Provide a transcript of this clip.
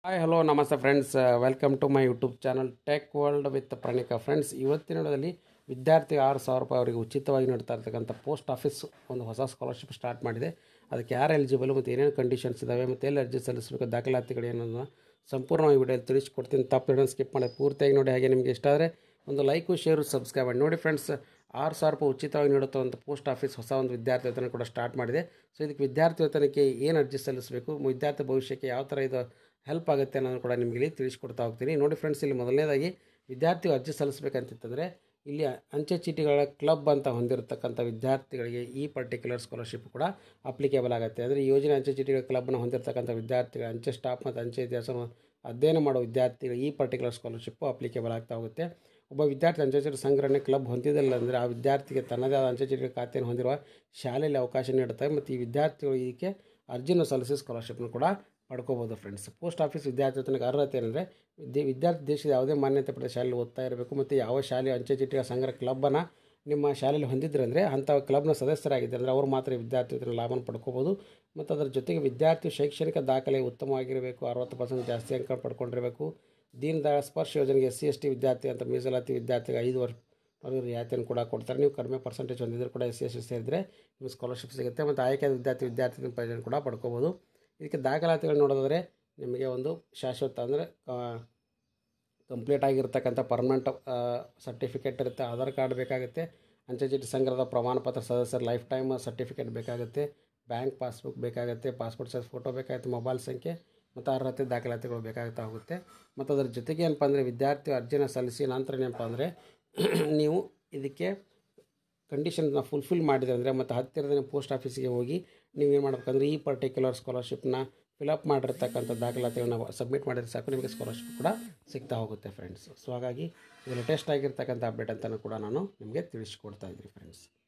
hi hello ನಮಸ್ತೆ friends welcome to my YouTube channel tech world with Pranika friends ಇವತ್ತಿನ ದಿನದಲ್ಲಿ ವಿದ್ಯಾರ್ಥಿ ಆರು ಸಾವಿರ ರೂಪಾಯಿ ಅವರಿಗೆ ಉಚಿತವಾಗಿ ನೀಡ್ತಾ ಇರ್ತಕ್ಕಂಥ ಪೋಸ್ಟ್ ಆಫೀಸ್ ಒಂದು ಹೊಸ ಸ್ಕಾಲರ್ಶಿಪ್ ಸ್ಟಾರ್ಟ್ ಮಾಡಿದೆ ಅದಕ್ಕೆ ಯಾರು ಎಲಿಜಿಬಲ್ ಮತ್ತು ಏನೇನು ಕಂಡೀಷನ್ಸ್ ಇದ್ದಾವೆ ಮತ್ತು ಎಲ್ಲಿ ಅರ್ಜಿ ಸಲ್ಲಿಸಬೇಕು ದಾಖಲಾತಿಗಳು ಏನನ್ನ ಸಂಪೂರ್ಣವಾಗಿ ವಿಡಿಯೋದಲ್ಲಿ ತಿಳಿಸ್ಕೊಡ್ತೀನಿ ತಪ್ಪು ಸ್ಕಿಪ್ ಮಾಡಿ ಪೂರ್ತಿಯಾಗಿ ನೋಡಿ ಹಾಗೆ ನಿಮಗೆ ಇಷ್ಟ ಆದರೆ ಒಂದು ಲೈಕು ಶೇರು ಸಬ್ಸ್ಕ್ರೈಬ್ ಮಾಡಿ ನೋಡಿ ಫ್ರೆಂಡ್ಸ್ ಆರು ಸಾವಿರ ರೂಪಾಯಿ ಉಚಿತವಾಗಿ ನೀಡುತ್ತಾ ಒಂದು ಪೋಸ್ಟ್ ಆಫೀಸ್ ಹೊಸ ಒಂದು ವಿದ್ಯಾರ್ಥಿ ವೇತನ ಕೂಡ ಸ್ಟಾರ್ಟ್ ಮಾಡಿದೆ ಸೊ ಇದಕ್ಕೆ ವಿದ್ಯಾರ್ಥಿ ವೇತನಕ್ಕೆ ಏನು ಅರ್ಜಿ ಸಲ್ಲಿಸಬೇಕು ವಿದ್ಯಾರ್ಥಿ ಭವಿಷ್ಯಕ್ಕೆ ಯಾವ ಥರ ಇದು ಹೆಲ್ಪ್ ಆಗುತ್ತೆ ಅನ್ನೋದು ಕೂಡ ನಿಮಗೆ ಇಲ್ಲಿ ತಿಳಿಸ್ಕೊಡ್ತಾ ಹೋಗ್ತೀನಿ ನೋಡಿ ಫ್ರೆಂಡ್ಸ್ ಇಲ್ಲಿ ಮೊದಲನೇದಾಗಿ ವಿದ್ಯಾರ್ಥಿ ಅರ್ಜಿ ಸಲ್ಲಿಸಬೇಕಂತಿತ್ತಂದರೆ ಇಲ್ಲಿ ಅಂಚೆ ಚೀಟಿಗಳ ಕ್ಲಬ್ ಅಂತ ಹೊಂದಿರತಕ್ಕಂಥ ವಿದ್ಯಾರ್ಥಿಗಳಿಗೆ ಈ ಪರ್ಟಿಕ್ಯುಲರ್ ಸ್ಕಾಲರ್ಶಿಪ್ ಕೂಡ ಅಪ್ಲಿಕೇಬಲ್ ಆಗುತ್ತೆ ಅಂದರೆ ಈ ಯೋಜನೆ ಅಂಚೆ ಚೀಟಿಗಳ ಕ್ಲಬ್ನ ಹೊಂದಿರತಕ್ಕಂಥ ವಿದ್ಯಾರ್ಥಿಗಳು ಅಂಚೆ ಸ್ಟಾಫ್ ಮತ್ತು ಅಂಚೆ ಇತಿಹಾಸವನ್ನು ಅಧ್ಯಯನ ಮಾಡೋ ವಿದ್ಯಾರ್ಥಿಗಳು ಈ ಪರ್ಟಿಕ್ಯುಲರ್ ಸ್ಕಾಲರ್ಶಿಪ್ಪು ಅಪ್ಲಿಕೇಬಲ್ ಆಗ್ತಾ ಹೋಗುತ್ತೆ ಒಬ್ಬ ವಿದ್ಯಾರ್ಥಿ ಅಂಚೆ ಚೀಟಿ ಸಂಗ್ರಹಣೆ ಕ್ಲಬ್ ಹೊಂದಿದಿಲ್ಲ ಅಂದರೆ ಆ ವಿದ್ಯಾರ್ಥಿಗೆ ತನ್ನದೇ ಆದ ಅಂಚೆ ಚೀಟಿ ಖಾತೆಯನ್ನು ಹೊಂದಿರುವ ಶಾಲೆಯಲ್ಲಿ ಅವಕಾಶ ನೀಡುತ್ತೆ ಮತ್ತು ಈ ವಿದ್ಯಾರ್ಥಿಗಳು ಇದಕ್ಕೆ ಅರ್ಜಿನ ಸಲ್ಲಿಸಿ ಸ್ಕಾಲರ್ಶಿಪ್ನ ಕೂಡ ಪಡ್ಕೋಬೋದು ಫ್ರೆಂಡ್ಸ್ ಪೋಸ್ಟ್ ಆಫೀಸ್ ವಿದ್ಯಾರ್ಥಿ ವೇತನಕ್ಕೆ ಅರ್ಹತೆ ಏನಂದರೆ ವಿದ್ಯೆ ವಿದ್ಯಾರ್ಥಿ ದೇಶದ ಯಾವುದೇ ಮಾನ್ಯತೆ ಪಡೆದ ಶಾಲೆಯಲ್ಲಿ ಓದ್ತಾ ಇರಬೇಕು ಮತ್ತು ಯಾವ ಶಾಲೆ ಅಂಚೆ ಚೀಟಿಗಳ ಸಂಗ್ರಹ ಕ್ಲಬ್ಬನ್ನು ನಿಮ್ಮ ಶಾಲೆಯಲ್ಲಿ ಹೊಂದಿದ್ರೆ ಅಂದರೆ ಅಂಥ ಕ್ಲಬ್ನ ಸದಸ್ಯರಾಗಿದ್ದರೆ ಅಂದರೆ ಅವರು ಮಾತ್ರ ವಿದ್ಯಾರ್ಥಿ ವೇತನ ಲಾಭನ ಪಡ್ಕೋಬೋದು ಮತ್ತು ಅದರ ಜೊತೆಗೆ ವಿದ್ಯಾರ್ಥಿ ಶೈಕ್ಷಣಿಕ ದಾಖಲೆ ಉತ್ತಮವಾಗಿರಬೇಕು ಅರವತ್ತು ಪರ್ಸೆಂಟ್ ಜಾಸ್ತಿ ಅಂಕ ಪಡ್ಕೊಂಡಿರಬೇಕು ದೀನ್ ದಯಾಳ್ ಸ್ಪರ್ಶ ಯೋಜನೆಗೆ ಎಸ್ ಸಿ ಎಸ್ ಟಿ ವಿದ್ಯಾರ್ಥಿ ಅಂತ ಮೀಸಲಾತಿ ವಿದ್ಯಾರ್ಥಿಗೆ ಐದು ವರ್ಷ ಅವ್ರಿಗೆ ರಿಯಾಯಿತಿಯನ್ನು ಕೂಡ ಕೊಡ್ತಾರೆ ನೀವು ಕಡಿಮೆ ಪರ್ಸೆಂಟೇಜ್ ಹೊಂದಿದ್ರು ಕೂಡ ಎಸ್ ಸಿ ಎಸ್ ಟಿ ಸೇರಿದರೆ ನಿಮಗೆ ಸ್ಕಾಲರ್ಶಿಪ್ ಸಿಗುತ್ತೆ ಮತ್ತು ಆಯ್ಕೆಯಾದ ವಿದ್ಯಾರ್ಥಿ ವಿದ್ಯಾರ್ಥಿ ಪ್ರಯೋಜನ ಕೂಡ ಪಡ್ಕೋಬೋದು ಇದಕ್ಕೆ ದಾಖಲಾತಿಗಳು ನೋಡೋದಾದರೆ ನಿಮಗೆ ಒಂದು ಶಾಶ್ವತ ಅಂದರೆ ಕಂಪ್ಲೀಟ್ ಆಗಿರ್ತಕ್ಕಂಥ ಪರ್ಮನೆಂಟ್ ಸರ್ಟಿಫಿಕೇಟ್ ಇರುತ್ತೆ ಆಧಾರ್ ಕಾರ್ಡ್ ಬೇಕಾಗುತ್ತೆ ಅಂಚೆ ಚೀಟಿ ಸಂಗ್ರಹದ ಪ್ರಮಾಣ ಪತ್ರ ಸದಸ್ಯರ ಲೈಫ್ ಟೈಮ್ ಸರ್ಟಿಫಿಕೇಟ್ ಬೇಕಾಗುತ್ತೆ ಬ್ಯಾಂಕ್ ಪಾಸ್ಬುಕ್ ಬೇಕಾಗುತ್ತೆ ಪಾಸ್ಪೋರ್ಟ್ ಸೈಜ್ ಫೋಟೋ ಬೇಕಾಗುತ್ತೆ ಮೊಬೈಲ್ ಸಂಖ್ಯೆ ಮತ್ತು ಅರ್ಹತೆ ದಾಖಲಾತಿಗಳು ಬೇಕಾಗ್ತಾ ಹೋಗುತ್ತೆ ಮತ್ತು ಅದರ ಜೊತೆಗೆ ಏನಪ್ಪ ಅಂದರೆ ವಿದ್ಯಾರ್ಥಿ ಅರ್ಜಿನ ಸಲ್ಲಿಸಿ ನಂತರ ಏನಪ್ಪ ಅಂದರೆ ನೀವು ಇದಕ್ಕೆ ಕಂಡೀಷನ್ನ ಫುಲ್ಫಿಲ್ ಮಾಡಿದ್ರೆ ಅಂದರೆ ಮತ್ತು ಹತ್ತಿರದ ಪೋಸ್ಟ್ ಆಫೀಸಿಗೆ ಹೋಗಿ ನೀವು ಏನು ಮಾಡ್ಬೇಕಂದ್ರೆ ಈ ಪರ್ಟಿಕ್ಯುಲರ್ ಸ್ಕಾಲರ್ಶಿಪ್ನ ಫಿಲಪ್ ಮಾಡಿರ್ತಕ್ಕಂಥ ದಾಖಲಾತಿಗಳನ್ನ ಸಬ್ಮಿಟ್ ಮಾಡಿದ್ರೆ ಸಾಕು ನಿಮಗೆ ಸ್ಕಾಲರ್ಶಿಪ್ ಕೂಡ ಸಿಗ್ತಾ ಹೋಗುತ್ತೆ ಫ್ರೆಂಡ್ಸ್ ಸೊ ಹಾಗಾಗಿ ಇದು ಲೇಟೆಸ್ಟ್ ಆಗಿರ್ತಕ್ಕಂಥ ಅಪ್ಡೇಟ್ ಅಂತಲೂ ಕೂಡ ನಾನು ನಿಮಗೆ ತಿಳಿಸ್ಕೊಡ್ತಾ ಇದ್ದೀನಿ ಫ್ರೆಂಡ್ಸ್